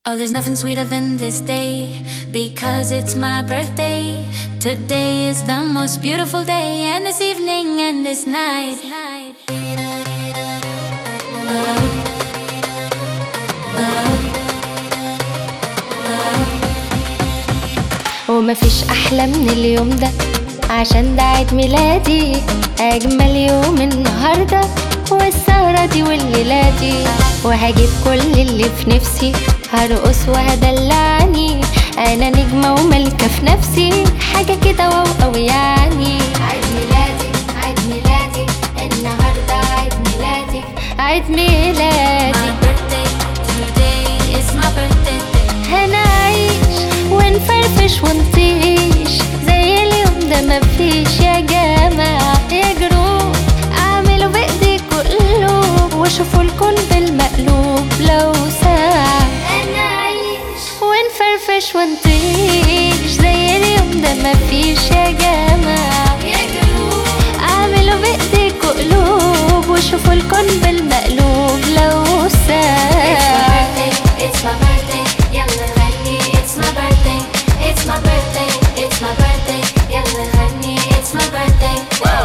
Oh, there's nothing sweeter than this day because it's my birthday. Today is the most beautiful day, and this evening and this night. ومفيش أحلى من اليوم ده عشان ده عيد ميلادي أجمل يوم النهاردة والسهرة دي والليلة دي وهجيب كل اللي في نفسي هرقص وهدلعني أنا نجمة وملكة في نفسي حاجة كده واو أوي يعني عيد ميلادي عيد ميلادي النهاردة عيد ميلادي عيد ميلادي My birthday today is my birthday. هنعيش ونفرفش ونطيش زي اليوم ده مفيش يا جماعة يا جروب اعملوا بايديكوا قلوب وشوفوا الكون بالمقلوب لو ساعة هنعيش ونفرفش ونطيش زي اليوم ده مفيش يا جماعة يا جروب اعملوا بايديكوا قلوب وشوفوا الكون بالمقلوب لو ساعة It's my birthday, يلا نغني It's my birthday, it's my birthday, it's my birthday يلا نغني It's my birthday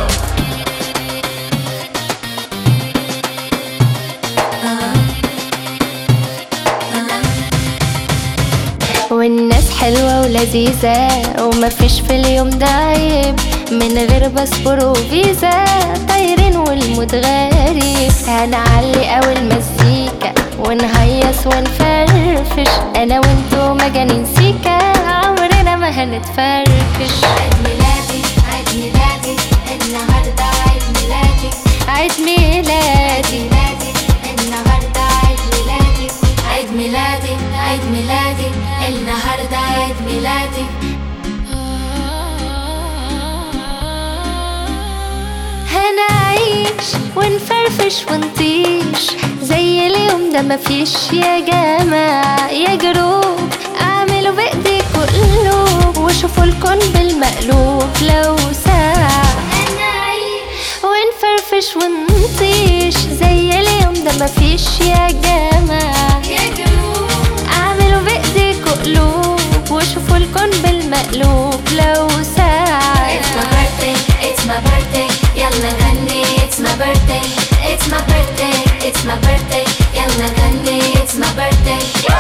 والناس حلوة ولذيذة ومفيش في اليوم ده عيب من غير باسبور وفيزا طايرين والمود غريب هنعلي أوي المزيكا ونهيص ونفرفش أنا وانتو مجانين سيكا عمرنا ما هنتفركش عيد ميلادي عيد ميلادي النهاردة عيد ميلادي عيد ميلادي النهاردة عيد ميلادي عيد ميلادي عيد ميلادي النهاردة عيد ميلادي هنعيش ونفرفش ونطيش زي اليوم ده مفيش يا جماعة يا جروب اعملوا بايديكوا قلوب وشوفوا الكون بالمقلوب لو ساعة هنعيش ونفرفش ونطيش زي اليوم ده مفيش يا جماعة يا جروب اعملوا بايديكوا قلوب وشوفوا الكون بالمقلوب لو ساعة It's my birthday, it's my birthday يلا نغني It's my birthday, it's my birthday, it's my birthday يلا نغني It's my birthday